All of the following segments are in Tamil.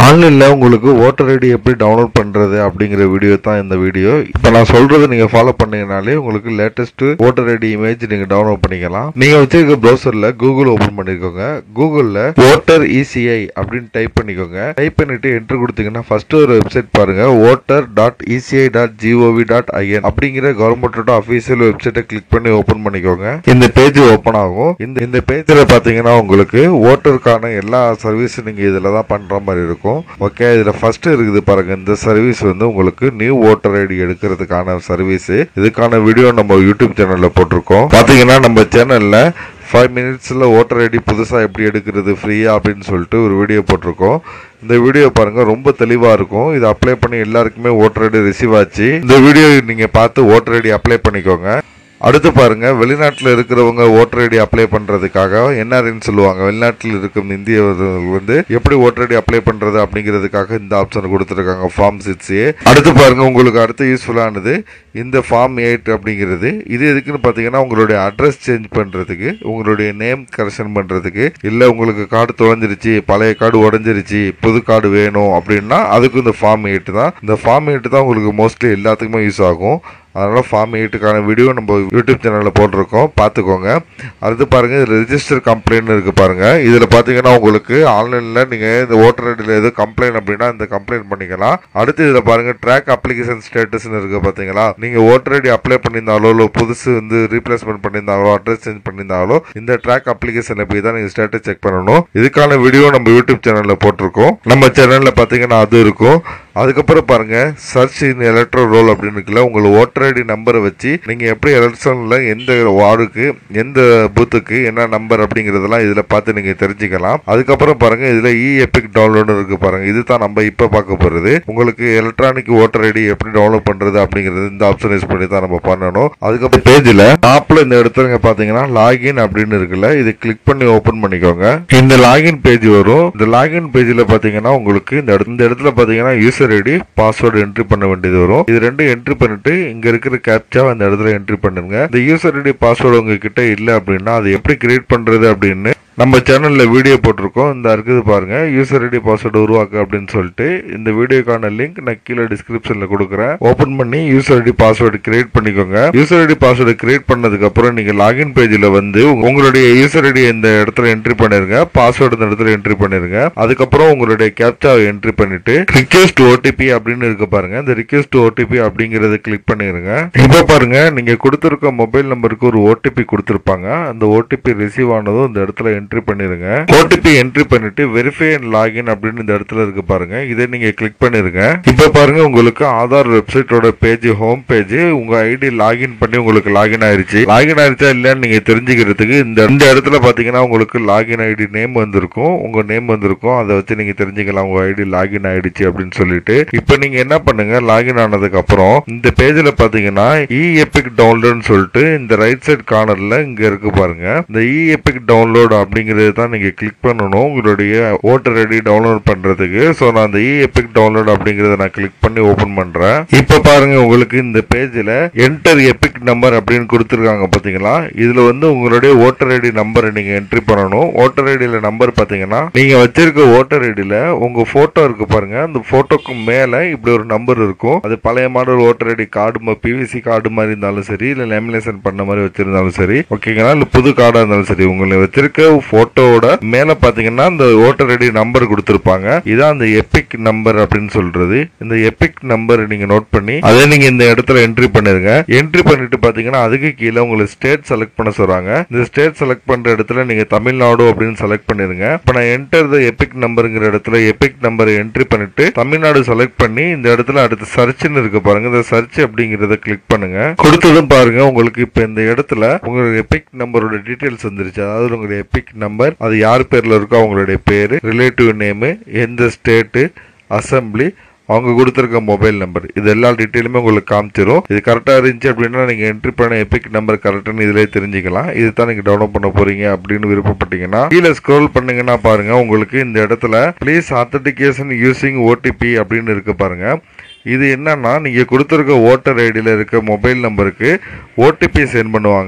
ஆன்லைனில் உங்களுக்கு ஓட்டர் ஐடி எப்படி டவுன்லோட் பண்ணுறது அப்படிங்கிற வீடியோ தான் இந்த வீடியோ இப்போ நான் சொல்கிறது நீங்கள் ஃபாலோ பண்ணீங்கனாலே உங்களுக்கு லேட்டஸ்ட் ஓட்டர் ஐடி இமேஜ் நீங்கள் டவுன்லோட் பண்ணிக்கலாம் நீங்கள் வச்சிருக்க ப்ரௌசரில் கூகுள் ஓப்பன் பண்ணிக்கோங்க கூகுளில் ஓட்டர் இசிஐ அப்படின்னு டைப் பண்ணிக்கோங்க டைப் பண்ணிட்டு என்ட்ரு கொடுத்தீங்கன்னா ஃபர்ஸ்ட் ஒரு வெப்சைட் பாருங்க voter dot ECI dot GOV dot IN அப்படிங்கிற கவர்மெண்டோட அஃபீஷியல் வெப்சைட்டை கிளிக் பண்ணி ஓப்பன் பண்ணிக்கோங்க இந்த பேஜ் ஓப்பன் ஆகும் இந்த இந்த பேஜில் பார்த்தீங்கன்னா உங்களுக்கு ஓட்டருக்கான எல்லா சர்வீஸும் நீங்கள் இதில் தான் பண்ணுற மாதிரி இருக்கும் ஓகே இதில் ஃபர்ஸ்ட் இருக்குது பாருங்க இந்த சர்வீஸ் வந்து உங்களுக்கு நியூ ஓட்டர் ஐடி எடுக்கிறதுக்கான சர்வீஸ் இதுக்கான வீடியோ நம்ம யூடியூப் சேனலில் போட்டிருக்கோம் பார்த்தீங்கன்னா நம்ம சேனலில் ஃபைவ் மினிட்ஸில் ஓட்டர் ஐடி புதுசாக எப்படி எடுக்கிறது ஃப்ரீயா அப்படின்னு சொல்லிட்டு ஒரு வீடியோ போட்டிருக்கோம் இந்த வீடியோ பாருங்க ரொம்ப தெளிவாக இருக்கும் இதை அப்ளை பண்ணி எல்லாருக்குமே ஓட்டர் ஐடி ரிசீவ் ஆச்சு இந்த வீடியோ நீங்கள் பார்த்து ஓட்டர் ஐடி அப்ளை பண்ணிக்கோங்க அடுத்து பாருங்க வெளிநாட்டில் இருக்கிறவங்க ஓட்டர் ஐடி அப்ளை பண்றதுக்காக என்ஆர்ஐன்னு சொல்லுவாங்க வெளிநாட்டில் இருக்கும் இந்தியவர்கள் வந்து எப்படி ஓட்டர் ஐடி அப்ளை பண்றது அப்படிங்கிறதுக்காக இந்த ஆப்ஷன் கொடுத்துருக்காங்க ஃபார்ம் சிக்ஸ் ஏ அடுத்து பாருங்க உங்களுக்கு அடுத்து யூஸ்ஃபுல்லானது இந்த ஃபார்ம் எயிட் அப்படிங்கிறது இது எதுக்குன்னு பார்த்தீங்கன்னா உங்களுடைய அட்ரஸ் சேஞ்ச் பண்ணுறதுக்கு உங்களுடைய நேம் கரெக்ஷன் பண்ணுறதுக்கு இல்லை உங்களுக்கு கார்டு தொலைஞ்சிருச்சு பழைய கார்டு உடஞ்சிருச்சு புது கார்டு வேணும் அப்படின்னா அதுக்கு இந்த ஃபார்ம் எயிட் தான் இந்த ஃபார்ம் எயிட் தான் உங்களுக்கு மோஸ்ட்லி எல்லாத்துக்குமே யூஸ் ஆகும் அதனால் ஃபார்ம் எயிட்டுக்கான வீடியோ நம்ம யூடியூப் சேனலில் போட்டிருக்கோம் பார்த்துக்கோங்க அடுத்து பாருங்கள் இதில் ரிஜிஸ்டர் கம்ப்ளைண்ட் இருக்குது பாருங்கள் இதில் பார்த்தீங்கன்னா உங்களுக்கு ஆன்லைனில் நீங்கள் இந்த ஓட்டர் ஐடியில் எதுவும் கம்ப்ளைண்ட் அப்படின்னா இந்த கம்ப்ளைண்ட் பண்ணிக்கலாம் அடுத்து இதில் பாருங்கள் ட்ராக் அப்ளிகேஷன் ஸ்டேட்டஸ்னு இருக்குது பார்த்தீங்களா நீங்கள் ஓட்டர் ஐடி அப்ளை பண்ணியிருந்தாலோ இல்லை புதுசு வந்து ரீப்ளேஸ்மெண்ட் பண்ணியிருந்தாலோ அட்ரஸ் சேஞ்ச் பண்ணியிருந்தாலோ இந்த ட்ராக் அப்ளிகேஷனில் போய் தான் நீங்கள் ஸ்டேட்டஸ் செக் பண்ணணும் இதுக்கான வீடியோ நம்ம யூடியூப் சேனலில் போட்டிருக்கோம் நம்ம சேனலில் பார்த்தீங்கன்னா அது இருக்கும் அதுக்கப்புறம் பாருங்க சர்ச் இன் எலக்ட்ரோ ரோல் அப்படின்னு இருக்குல்ல உங்களை ஓட்டர் ஐடி நம்பரை வச்சு நீங்க எப்படி எலக்ஷன்ல எந்த வார்டுக்கு எந்த பூத்துக்கு என்ன நம்பர் அப்படிங்கறதெல்லாம் இதுல பார்த்து நீங்க தெரிஞ்சுக்கலாம் அதுக்கப்புறம் பாருங்க இதுல இ எபிக் டவுன்லோடு இருக்கு பாருங்க இதுதான் நம்ம இப்ப பார்க்க போறது உங்களுக்கு எலக்ட்ரானிக் ஓட்டர் ஐடி எப்படி டவுன்லோட் பண்றது அப்படிங்கிறது இந்த ஆப்ஷன் யூஸ் பண்ணி தான் நம்ம பண்ணணும் அதுக்கப்புறம் பேஜ்ல டாப்ல இந்த இடத்துல இங்க பாத்தீங்கன்னா லாகின் அப்படின்னு இருக்குல்ல இது கிளிக் பண்ணி ஓபன் பண்ணிக்கோங்க இந்த லாகின் பேஜ் வரும் இந்த லாகின் பேஜ்ல பாத்தீங்கன்னா உங்களுக்கு இந்த இடத்துல இந்த இடத்துல பாத்தீங்கன்னா யூசர் ஐடி பாஸ்வேர்டு என்ட்ரி பண்ண வேண்டியது வரும் இது ரெண்டும் என்ட்ரி பண்ணிட்டு இங்க இருக்கிற கேப்சா அந்த இடத்துல என்ட்ரி பண்ணுங்க இந்த யூசர் ஐடி பாஸ்வேர்டு உங்ககிட்ட இல்ல அப்படின்னா அது எப்படி கிரியேட் பண்றது அப்படின்னு நம்ம சேனல்ல வீடியோ போட்டிருக்கோம் இந்த இருக்குது பாருங்க யூசர் ஐடி பாஸ்வேர்டு உருவாக்கு அப்படின்னு சொல்லிட்டு இந்த வீடியோக்கான லிங்க் நான் கீழே டிஸ்கிரிப்ஷன்ல கொடுக்குறேன் ஓபன் பண்ணி யூசர் ஐடி பாஸ்வேர்டு கிரியேட் பண்ணிக்கோங்க யூசர் ஐடி பாஸ்வேர்டு கிரியேட் பண்ணதுக்கு அப்புறம் நீங்க லாகின் பேஜ்ல வந்து உங்களுடைய யூசர் ஐடி இந்த இடத்துல என்ட்ரி பண்ணிருங்க பாஸ்வேர்டு இந்த இடத்துல என்ட்ரி பண்ணிருங்க அதுக்கப்புறம் உங்களுடைய கேப்சாவை என்ட்ரி பண்ணிட்டு ரிக்வெஸ்ட் ஓடிபி அப்படின்னு இருக்கு பாருங்க இந்த ரிக்வெஸ்ட் ஓடிபி அப்படிங்கறத கிளிக் பண்ணிருங்க இப்போ பாருங்க நீங்க கொடுத்திருக்க மொபைல் நம்பருக்கு ஒரு ஓடிபி கொடுத்திருப்பாங்க அந்த ஓடிபி ரிசீவ் ஆனதும் இந்த இடத்துல என்ட்ரி பண்ணிருங்க ஓடிபி என்ட்ரி பண்ணிட்டு வெரிஃபை அண்ட் லாகின் அப்படின்னு இந்த இடத்துல இருக்கு பாருங்க இதை நீங்க கிளிக் பண்ணிருங்க இப்போ பாருங்க உங்களுக்கு ஆதார் வெப்சைட்டோட பேஜ் ஹோம் பேஜ் உங்க ஐடி லாகின் பண்ணி உங்களுக்கு லாகின் ஆயிருச்சு லாகின் ஆயிருச்சா இல்லைன்னு நீங்க தெரிஞ்சுக்கிறதுக்கு இந்த இந்த இடத்துல பாத்தீங்கன்னா உங்களுக்கு லாகின் ஐடி நேம் வந்திருக்கும் உங்க நேம் வந்திருக்கும் அதை வச்சு நீங்க தெரிஞ்சுக்கலாம் உங்க ஐடி லாகின் ஆயிடுச்சு அப்படின்னு சொல்லிட்டு இப்போ நீங்க என்ன பண்ணுங்க லாகின் ஆனதுக்கு அப்புறம் இந்த பேஜ்ல பாத்தீங்கன்னா இ எபிக் டவுன்லோட்னு சொல்லிட்டு இந்த ரைட் சைட் கார்னர்ல இங்க இருக்கு பாருங்க இந்த இ எபிக் டவுன்லோட் அப்படிங்கிறது தான் நீங்க கிளிக் பண்ணணும் உங்களுடைய ஓட்டர் ஐடி டவுன்லோட் பண்றதுக்கு ஸோ நான் அந்த இ எபிக் டவுன்லோட் அப்படிங்கறத நான் கிளிக் பண்ணி ஓபன் பண்றேன் இப்போ பாருங்க உங்களுக்கு இந்த பேஜ்ல என்டர் எபிக் நம்பர் அப்படின்னு கொடுத்துருக்காங்க பாத்தீங்களா இதுல வந்து உங்களுடைய ஓட்டர் ஐடி நம்பரை நீங்க என்ட்ரி பண்ணணும் ஓட்டர் ஐடியில நம்பர் பாத்தீங்கன்னா நீங்க வச்சிருக்க ஓட்டர் ஐடியில உங்க போட்டோ இருக்கு பாருங்க அந்த போட்டோக்கு மேல இப்படி ஒரு நம்பர் இருக்கும் அது பழைய model voter ID card PVC card மாதிரி இருந்தாலும் சரி இல்ல லேமினேஷன் பண்ண மாதிரி வச்சிருந்தாலும் சரி ஓகேங்களா இல்ல புது கார்டா இருந்தாலும் சரி உங்களை வச்சிருக்க போட்டோவோட மேல பாத்தீங்கன்னா இந்த ஓட்டர் ஐடி நம்பர் கொடுத்திருப்பாங்க இதான் அந்த எபிக் நம்பர் அப்படின்னு சொல்றது இந்த எபிக் நம்பர் நீங்க நோட் பண்ணி அதை நீங்க இந்த இடத்துல என்ட்ரி பண்ணிருங்க என்ட்ரி பண்ணிட்டு பாத்தீங்கன்னா அதுக்கு கீழே உங்களுக்கு ஸ்டேட் செலக்ட் பண்ண சொல்றாங்க இந்த ஸ்டேட் செலக்ட் பண்ற இடத்துல நீங்க தமிழ்நாடு அப்படின்னு செலக்ட் பண்ணிருங்க இப்ப நான் என்டர் த எபிக் நம்பருங்கிற இடத்துல எபிக் நம்பரை என்ட்ரி பண்ணிட்டு தமிழ்நாடு செலக்ட் பண்ணி இந்த இடத்துல அடுத்து சர்ச்னு இருக்கு பாருங்க இந்த சர்ச் அப்படிங்கறத கிளிக் பண்ணுங்க கொடுத்ததும் பாருங்க உங்களுக்கு இப்ப இந்த இடத்துல உங்களுடைய எபிக் நம்பரோட டீடைல்ஸ் வந்துருச்சு அதாவது உங்களுடைய எபிக் நம்பர் அது யார் பேர்ல இருக்கோ அவங்களுடைய பேரு ரிலேட்டிவ் நேமு எந்த ஸ்டேட்டு அசம்பிளி அவங்க கொடுத்துருக்க மொபைல் நம்பர் இது எல்லா டீட்டெயிலுமே உங்களுக்கு காமிச்சிரும் இது கரெக்டாக இருந்துச்சு அப்படின்னா நீங்கள் என்ட்ரி பண்ண எபிக் நம்பர் கரெக்டானு இதிலே தெரிஞ்சுக்கலாம் இது தான் நீங்கள் டவுன்லோட் பண்ண போறீங்க அப்படின்னு விருப்பப்பட்டீங்கன்னா கீழே ஸ்க்ரோல் பண்ணீங்கன்னா பாருங்க உங்களுக்கு இந்த இடத்துல ப்ளீஸ் ஆத்தன்டிகேஷன் யூசிங் ஓடிபி அப்படின்னு இருக்கு பாருங்க இது என்னன்னா நீங்கள் கொடுத்துருக்க ஓட்டர் ஐடியில் இருக்க மொபைல் நம்பருக்கு ஓடிபி சென்ட் பண்ணுவாங்க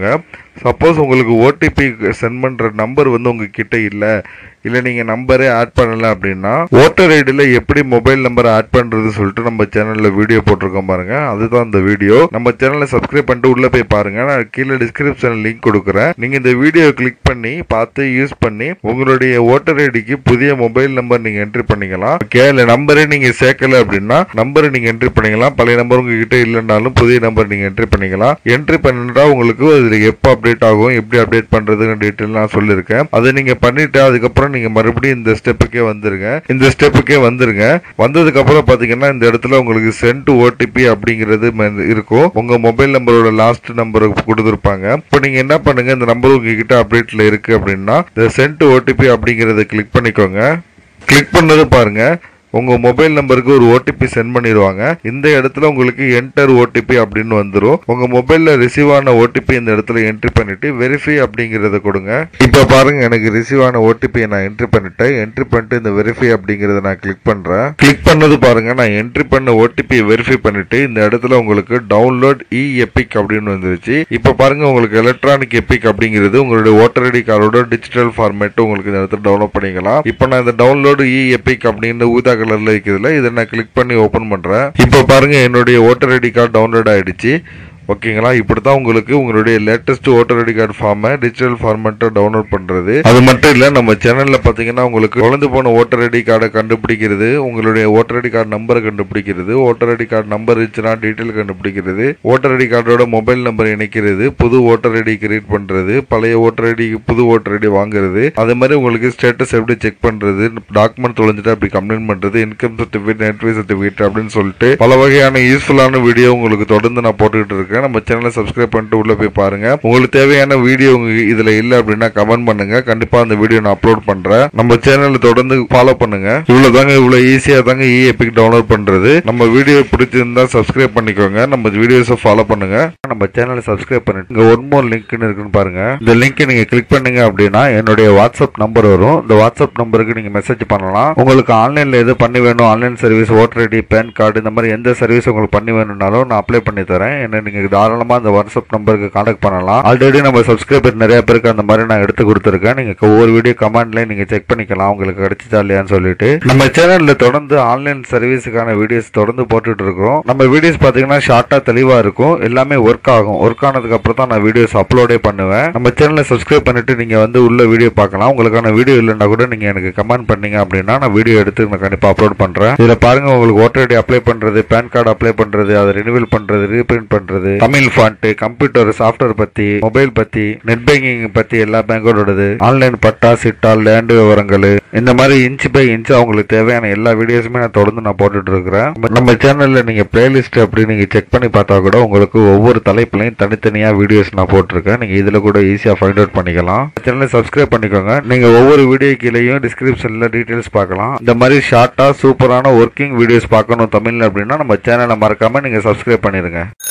சப்போஸ் உங்களுக்கு ஓடிபி சென்ட் பண்ணுற நம்பர் வந்து உங்ககிட்ட இல்லை இல்லை நீங்கள் நம்பரே ஆட் பண்ணலை அப்படின்னா ஓட்டர் ஐடியில் எப்படி மொபைல் நம்பரை ஆட் பண்ணுறது சொல்லிட்டு நம்ம சேனலில் வீடியோ போட்டிருக்கோம் பாருங்க அதுதான் இந்த வீடியோ நம்ம சேனலை சப்ஸ்கிரைப் பண்ணிட்டு உள்ளே போய் பாருங்க நான் கீழே டிஸ்கிரிப்ஷனில் லிங்க் கொடுக்குறேன் நீங்கள் இந்த வீடியோ கிளிக் பண்ணி பார்த்து யூஸ் பண்ணி உங்களுடைய ஓட்டர் ஐடிக்கு புதிய மொபைல் நம்பர் நீங்கள் என்ட்ரி பண்ணிக்கலாம் ஓகே இல்லை நம்பரே நீங்கள் சேர்க்கல அப்படின்னா நம்பரை நீங்கள் என்ட்ரி பண்ணிக்கலாம் பழைய நம்பர் உங்ககிட்ட இல்லைனாலும் புதிய நம்பர் நீங்கள் என்ட்ரி பண்ணிக்கலாம் என்ட்ரி பண்ணிட்டா உங்களுக்கு அதில் எப்போ அப்டேட் ஆகும் எப்படி அப்டேட் பண்ணுறதுன்னு டீட்டெயில் நான் சொல்லியிருக்கேன் அதை நீங்கள் பண்ணிட்டு அதுக்கப்புறம் நீங்கள் மறுபடியும் இந்த ஸ்டெப்புக்கே வந்துருங்க இந்த ஸ்டெப்புக்கே வந்துருங்க வந்ததுக்கு அப்புறம் பார்த்தீங்கன்னா இந்த இடத்துல உங்களுக்கு சென்ட் ஓடிபி அப்படிங்கிறது ம- இருக்கும் உங்க மொபைல் நம்பரோட லாஸ்ட் நம்பர் கொடுத்துருப்பாங்க இப்போ நீங்க என்ன பண்ணுங்க இந்த நம்பர் உங்ககிட்ட அப்டேட்ல இருக்கு அப்படின்னா இந்த சென்ட் ஓடிபி அப்படிங்கறத கிளிக் பண்ணிக்கோங்க கிளிக் பண்ணது பாருங்க உங்க மொபைல் நம்பருக்கு ஒரு ஓடிபி சென்ட் பண்ணிடுவாங்க இந்த இடத்துல உங்களுக்கு என்டர் ஓடிபி அப்படின்னு வந்துரும் உங்க மொபைல்ல ரிசீவ் ஆன ஓடிபி இந்த இடத்துல என்ட்ரி பண்ணிட்டு வெரிஃபை அப்படிங்கறத கொடுங்க இப்போ பாருங்க எனக்கு ரிசீவ் ஆன ஓடிபி நான் என்ட்ரி பண்ணிட்டேன் என்ட்ரி பண்ணிட்டு இந்த வெரிஃபை அப்படிங்கறத நான் கிளிக் பண்றேன் கிளிக் பண்ணது பாருங்க நான் என்ட்ரி பண்ண ஓடிபி வெரிஃபை பண்ணிட்டு இந்த இடத்துல உங்களுக்கு டவுன்லோட் இ எபிக் அப்படின்னு வந்துருச்சு இப்போ பாருங்க உங்களுக்கு எலக்ட்ரானிக் எபிக் அப்படிங்கிறது உங்களுடைய ஓட்டர் ஐடி கார்டோட டிஜிட்டல் ஃபார்மேட் உங்களுக்கு இந்த இடத்துல டவுன்லோட் பண்ணிக்கலாம் இப்போ நான் இந்த டவுன்லோடு இ எபிக் அப்படின்னு ஊதா கலர்ல இருக்குதுல இதை நான் கிளிக் பண்ணி ஓபன் பண்றேன் இப்போ பாருங்க என்னுடைய ஓட்டர் ஐடி கார்டு டவுன்லோட் ஆயிடுச்சு ஓகேங்களா இப்படி தான் உங்களுக்கு உங்களுடைய லேட்டஸ்ட் ஓட்டர் ஐடி கார்டு ஃபார்மை டிஜிட்டல் ஃபார்மேட்டை டவுன்லோட் பண்ணுறது அது மட்டும் இல்லை நம்ம சேனலில் பார்த்தீங்கன்னா உங்களுக்கு குழந்து போன ஓட்டர் ஐடி கார்டை கண்டுபிடிக்கிறது உங்களுடைய ஓட்டர் ஐடி கார்டு நம்பரை கண்டுபிடிக்கிறது ஓட்டர் ஐடி கார்டு நம்பர் இருந்துச்சுன்னா டீட்டெயில் கண்டுபிடிக்கிறது ஓட்டர் ஐடி கார்டோட மொபைல் நம்பர் இணைக்கிறது புது ஓட்டர் ஐடி கிரியேட் பண்ணுறது பழைய ஓட்டர் ஐடி புது ஓட்டர் ஐடி வாங்குறது அது மாதிரி உங்களுக்கு ஸ்டேட்டஸ் எப்படி செக் பண்ணுறது டாக்குமெண்ட் தொலைஞ்சிட்டு அப்படி கம்ப்ளைண்ட் பண்ணுறது இன்கம் சர்டிஃபிகேட் நெட்வே சர்டிஃபிகேட் அப்படின்னு சொல்லிட்டு பல வகையான யூஸ்ஃபுல்லான வீடியோ உங்களுக்கு தொடர்ந்து நான் போட்டுக்கிட்டு இருக்கேன் நம்ம சேனலை சப்ஸ்கிரைப் பண்ணிட்டு உள்ள போய் பாருங்க உங்களுக்கு தேவையான வீடியோ உங்க இதுல இல்ல அப்படின்னா கமெண்ட் பண்ணுங்க கண்டிப்பா அந்த வீடியோ நான் அப்லோட் பண்றேன் நம்ம சேனலை தொடர்ந்து ஃபாலோ பண்ணுங்க இவ்வளவு தாங்க இவ்வளவு ஈஸியா தாங்க இ எபிக் டவுன்லோட் பண்றது நம்ம வீடியோ பிடிச்சிருந்தா சப்ஸ்கிரைப் பண்ணிக்கோங்க நம்ம வீடியோஸை ஃபாலோ பண்ணுங்க நம்ம சேனலை சப்ஸ்கிரைப் பண்ணிட்டு இங்க ஒன் மோர் லிங்க்னு இருக்குன்னு பாருங்க இந்த லிங்க் நீங்க கிளிக் பண்ணீங்க அப்படின்னா என்னுடைய வாட்ஸ்அப் நம்பர் வரும் இந்த வாட்ஸ்அப் நம்பருக்கு நீங்க மெசேஜ் பண்ணலாம் உங்களுக்கு ஆன்லைன்ல எது பண்ணி வேணும் online service voter ID PAN card இந்த மாதிரி எந்த சர்வீஸ் உங்களுக்கு பண்ணி வேணும்னாலும் நான் அப்ளை பண்ணி தரேன் என்ன நீங்க தாராளமா அந்த வாட்ஸ்அப் நம்பருக்கு கான்டாக்ட் பண்ணலாம் ஆல்ரெடி நம்ம சப்ஸ்கிரைபர் நிறைய பேருக்கு அந்த மாதிரி நான் எடுத்து கொடுத்துருக்கேன் நீங்க ஒவ்வொரு வீடியோ கமெண்ட்ல நீங்க செக் பண்ணிக்கலாம் உங்களுக்கு கிடைச்சிச்சா இல்லையான்னு சொல்லிட்டு நம்ம சேனல்ல தொடர்ந்து ஆன்லைன் சர்வீஸுக்கான வீடியோஸ் தொடர்ந்து போட்டுட்டு இருக்கோம் நம்ம வீடியோஸ் பாத்தீங்கன்னா ஷார்ட்டா தெளிவா இருக்கும் எல்லாமே ஒர்க் ஆகும் ஒர்க் ஆனதுக்கு அப்புறம் தான் நான் வீடியோஸ் அப்லோடே பண்ணுவேன் நம்ம சேனலை சப்ஸ்கிரைப் பண்ணிட்டு நீங்க வந்து உள்ள வீடியோ பார்க்கலாம் உங்களுக்கான வீடியோ இல்லைன்னா கூட நீங்க எனக்கு கமெண்ட் பண்ணீங்க அப்படின்னா நான் வீடியோ எடுத்து நான் கண்டிப்பா அப்லோட் பண்றேன் இதுல பாருங்க உங்களுக்கு ஓட்டர் ஐடி அப்ளை பண்றது பேன் கார்டு அப்ளை பண்றது அதை ரினிவல் பண்றது ரீபிரிண்ட் பண்றது தமிழ் ஃபாண்ட் கம்ப்யூட்டர் சாஃப்ட்வேர் பத்தி மொபைல் பத்தி நெட் பேங்கிங் பத்தி எல்லா பேங்கோடது ஆன்லைன் பட்டா சிட்டா லேண்ட் விவரங்கள் இந்த மாதிரி இன்ச் பை இன்ச் அவங்களுக்கு தேவையான எல்லா வீடியோஸுமே நான் தொடர்ந்து நான் போட்டுட்டு இருக்கிறேன் நம்ம சேனல்ல நீங்க பிளேலிஸ்ட் அப்படி நீங்க செக் பண்ணி பார்த்தா கூட உங்களுக்கு ஒவ்வொரு தலைப்புலையும் தனித்தனியா வீடியோஸ் நான் போட்டிருக்கேன் நீங்க இதுல கூட ஈஸியா ஃபைண்ட் அவுட் பண்ணிக்கலாம் சேனலை சப்ஸ்கிரைப் பண்ணிக்கோங்க நீங்க ஒவ்வொரு வீடியோ கீழேயும் டிஸ்கிரிப்ஷன்ல டீடைல்ஸ் பார்க்கலாம் இந்த மாதிரி ஷார்ட்டா சூப்பரான ஒர்க்கிங் வீடியோஸ் பார்க்கணும் தமிழ்ல அப்படின்னா நம்ம சேனலை மறக்காம நீங்க சப்ஸ்கிரைப் பண்ணிருங்க